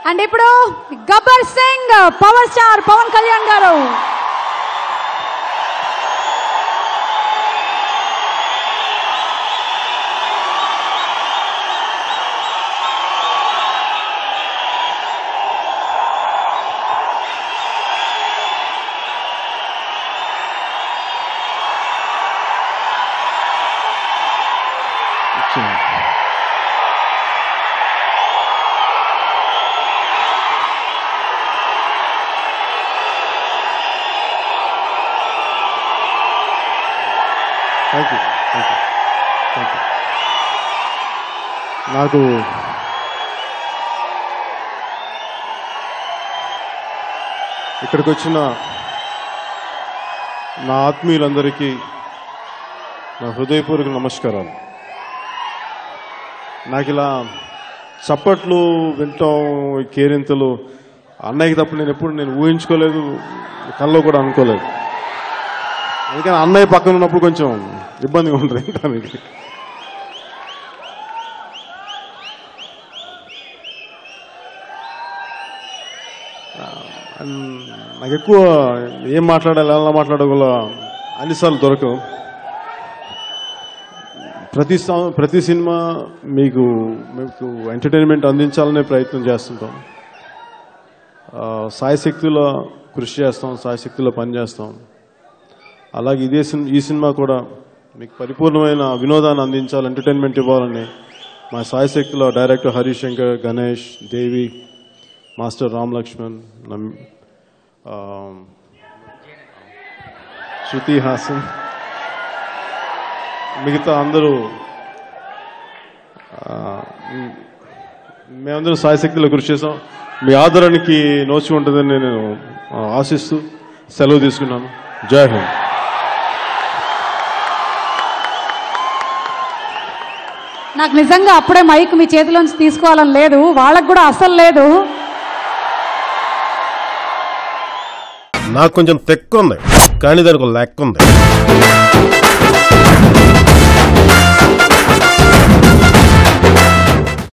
and ఇప్పుడు Gabbar Singh power star Pawan Kalyan garu thank you thank you thank you నాకు ఇక్కడికి వచ్చిన నా ఆత్మీయులందరికీ నా హృదయపూర్వక నమస్కారాలు నాకు ఇలా చప్పట్లు వింటాం ఈ కేరింతలు అన్నయ్యకి తప్ప నేను ఎప్పుడు నేను ఊహించుకోలేదు కల్లో కూడా అనుకోలేదు అందుకని అన్నయ్య పక్కన ఉన్నప్పుడు కొంచెం ఇబ్బందిగా ఉంటుంది వినడానికి ఆ, అండ్ నాకు ఎక్కువ ఏం మాట్లాడాలి ఎలా మాట్లాడగల అన్నిసార్లు దొరకవు ప్రతి సం- ప్రతి సినిమా మీకు మీకు ఎంటర్టైన్మెంట్ అందించాలనే ప్రయత్నం చేస్తుంటాం ఆ, సాయశక్తిలో కృషి చేస్తాం సాయశక్తిలో పనిచేస్తాం అలాగే ఇదే సిన్- ఈ సినిమా కూడా మీకు పరిపూర్ణమైన వినోదాన్ని అందించాలి ఎంటర్టైన్మెంట్ ఇవ్వాలని మా సాయశక్తిలో డైరెక్టర్ హరీష్ శంకర్ గణేష్ దేవి మాస్టర్ రామ్ లక్ష్మణ్ నమ్- ఆ, శృతి హాసన్ మిగతా అందరూ ఆ, మ్, మేమందరం సాయశక్తిలో కృషి చేసాం మీ ఆదరణకి నోచి ఉంటుందని నేను ఆ, ఆశిస్తూ సెలవు తీసుకున్నాను జై హింద్ నాకు నిజంగా అప్పుడే మైక్ మీ చేతిలోంచి తీసుకోవాలని లేదు వాళ్ళకు కూడా అసలు లేదు నాకు కొంచెం తెక్కు ఉంది కానీ దానికి ఒక లెక్క ఉంది